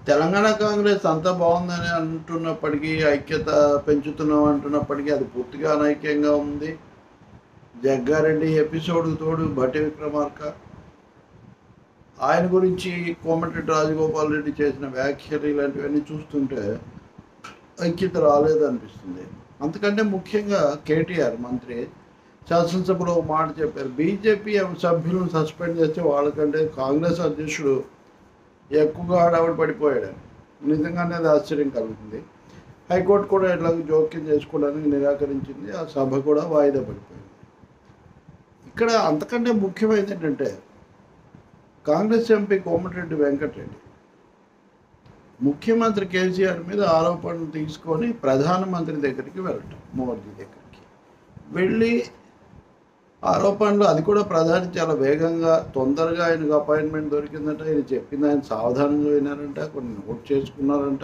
తెలంగాణ కాంగ్రెస్ అంతా బాగుందని అంటున్నప్పటికీ ఐక్యత పెంచుతున్నాం అంటున్నప్పటికీ అది పూర్తిగా అనైక్యంగా ఉంది జగ్గారెడ్డి ఎపిసోడ్ తోడు భట్టి విక్రమార్క ఆయన గురించి కోమటిరెడ్డి రాజగోపాల్ రెడ్డి చేసిన వ్యాఖ్యలు ఇలాంటివన్నీ చూస్తుంటే ఐక్యత రాలేదనిపిస్తుంది అంతకంటే ముఖ్యంగా కేటీఆర్ మంత్రి శాసనసభలో ఒక మాట చెప్పారు బీజేపీ సభ్యులను సస్పెండ్ చేస్తే వాళ్ళకంటే కాంగ్రెస్ అధ్యక్షుడు ఎక్కువగా హడావుడి పడిపోయాడు నిజంగానే అది ఆశ్చర్యం కలుగుతుంది హైకోర్టు కూడా ఇట్లా జోక్యం చేసుకోవడానికి నిరాకరించింది ఆ సభ కూడా వాయిదా పడిపోయింది ఇక్కడ అంతకంటే ముఖ్యమైనది ఏంటంటే కాంగ్రెస్ ఎంపీ కోమటిరెడ్డి వెంకటరెడ్డి ముఖ్యమంత్రి కేసీఆర్ మీద ఆరోపణలు తీసుకొని ప్రధానమంత్రి దగ్గరికి వెళ్ళటం మోదీ దగ్గరికి వెళ్ళి ఆరోపణలు అది కూడా ప్రధాని చాలా వేగంగా తొందరగా ఆయనకు అపాయింట్మెంట్ దొరికిందంట ఆయన చెప్పింది ఆయన సావధానంగా వినారంట కొన్ని నోట్ చేసుకున్నారంట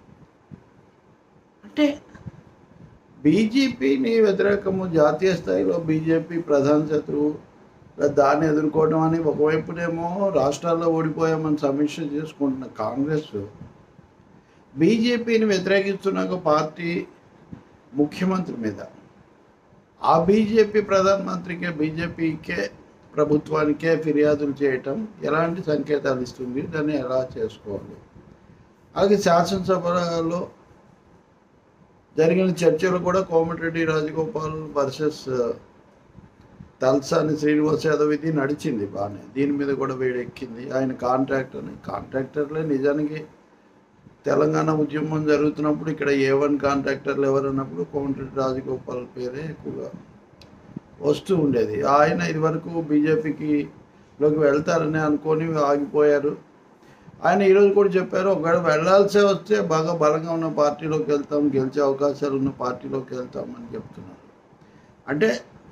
అంటే బీజేపీని వ్యతిరేకము జాతీయ స్థాయిలో బీజేపీ ప్రధాన శత్రువు దాన్ని ఎదుర్కోవడం అని ఒకవైపునేమో రాష్ట్రాల్లో ఓడిపోయామని సమీక్ష చేసుకుంటున్న కాంగ్రెస్ బీజేపీని వ్యతిరేకిస్తున్న ఒక పార్టీ ముఖ్యమంత్రి మీద ఆ బీజేపీ ప్రధానమంత్రికే బీజేపీకే ప్రభుత్వానికే ఫిర్యాదులు చేయటం ఎలాంటి సంకేతాలు ఇస్తుంది దాన్ని ఎలా చేసుకోవాలి అలాగే శాసనసభలో జరిగిన చర్చలు కూడా కోమటిరెడ్డి రాజగోపాల్ వర్సెస్ తలసాని శ్రీనివాస్ యాదవ్ ఇది నడిచింది బాగానే దీని మీద కూడా వేడెక్కింది ఆయన కాంట్రాక్టర్ అని కాంట్రాక్టర్లే నిజానికి తెలంగాణ ఉద్యమం జరుగుతున్నప్పుడు ఇక్కడ ఏ వన్ కాంట్రాక్టర్లు ఎవరన్నప్పుడు కోమటిరెడ్డి రాజగోపాల్ పేరే ఎక్కువగా వస్తూ ఉండేది ఆయన ఇదివరకు బీజేపీకి లోకి వెళ్తారని అనుకొని ఆగిపోయారు ఆయన ఈరోజు కూడా చెప్పారు ఒకవేళ వెళ్ళాల్సే వస్తే బాగా బలంగా ఉన్న పార్టీలోకి వెళ్తాం గెలిచే అవకాశాలు ఉన్న పార్టీలోకి వెళ్తాం అని చెప్తున్నారు అంటే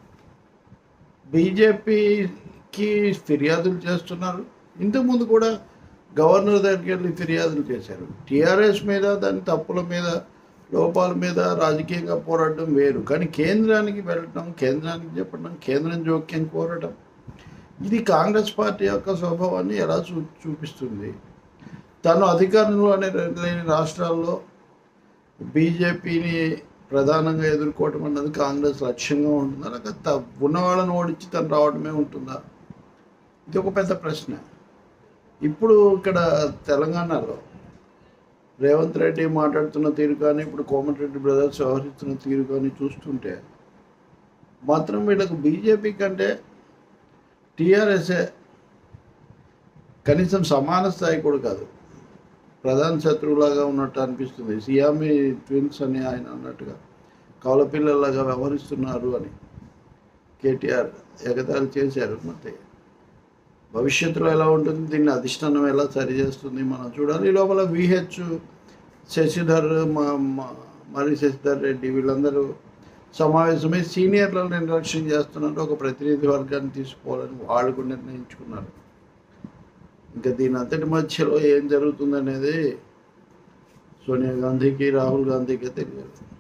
బీజేపీకి ఫిర్యాదులు చేస్తున్నారు ఇంతకుముందు కూడా గవర్నర్ దగ్గరికి వెళ్ళి ఫిర్యాదులు చేశారు టీఆర్ఎస్ మీద దాని తప్పుల మీద లోపాల మీద రాజకీయంగా పోరాడడం వేరు కానీ కేంద్రానికి వెళ్ళటం కేంద్రానికి చెప్పడం కేంద్రం జోక్యం కోరటం ఇది కాంగ్రెస్ పార్టీ యొక్క స్వభావాన్ని ఎలా చూ చూపిస్తుంది తను అధికారంలోనే లేని రాష్ట్రాల్లో బీజేపీని ప్రధానంగా ఎదుర్కోవటం అన్నది కాంగ్రెస్ లక్ష్యంగా ఉంటుందా లేక త- ఉన్న వాళ్ళని ఓడించి తను రావడమే ఉంటుందా ఇది ఒక పెద్ద ప్రశ్న ఇప్పుడు ఇక్కడ తెలంగాణలో రేవంత్ రెడ్డి మాట్లాడుతున్న తీరు కానీ ఇప్పుడు కోమటిరెడ్డి బ్రదర్స్ వ్యవహరిస్తున్న తీరు కానీ చూస్తుంటే మాత్రం వీళ్ళకు బీజేపీ కంటే టీఆర్ఎస్ఏ కనీసం సమాన స్థాయి కూడా కాదు ప్రధాన శత్రువులాగా ఉన్నట్టు అనిపిస్తుంది సియామి ట్విన్స్ అని ఆయన అన్నట్టుగా కవల పిల్లలాగా వ్యవహరిస్తున్నారు అని కేటీఆర్ ఎగతాళి చేశారు మరి భవిష్యత్తులో ఎలా ఉంటుంది దీన్ని అధిష్టానం ఎలా సరిచేస్తుంది మనం చూడాలి ఈ లోపల విహెచ్ శశిధర్ మ- మ- మరి శశిధర్ రెడ్డి వీళ్ళందరూ సమావేశమై సీనియర్లను నిర్లక్ష్యం చేస్తున్నట్టు ఒక ప్రతినిధి వర్గాన్ని తీసుకోవాలని వాళ్ళు కూడా నిర్ణయించుకున్నారు ఇంకా దీని అంతటి మధ్యలో ఏం జరుగుతుందనేది సోనియా గాంధీకి రాహుల్ గాంధీకి తెలియదు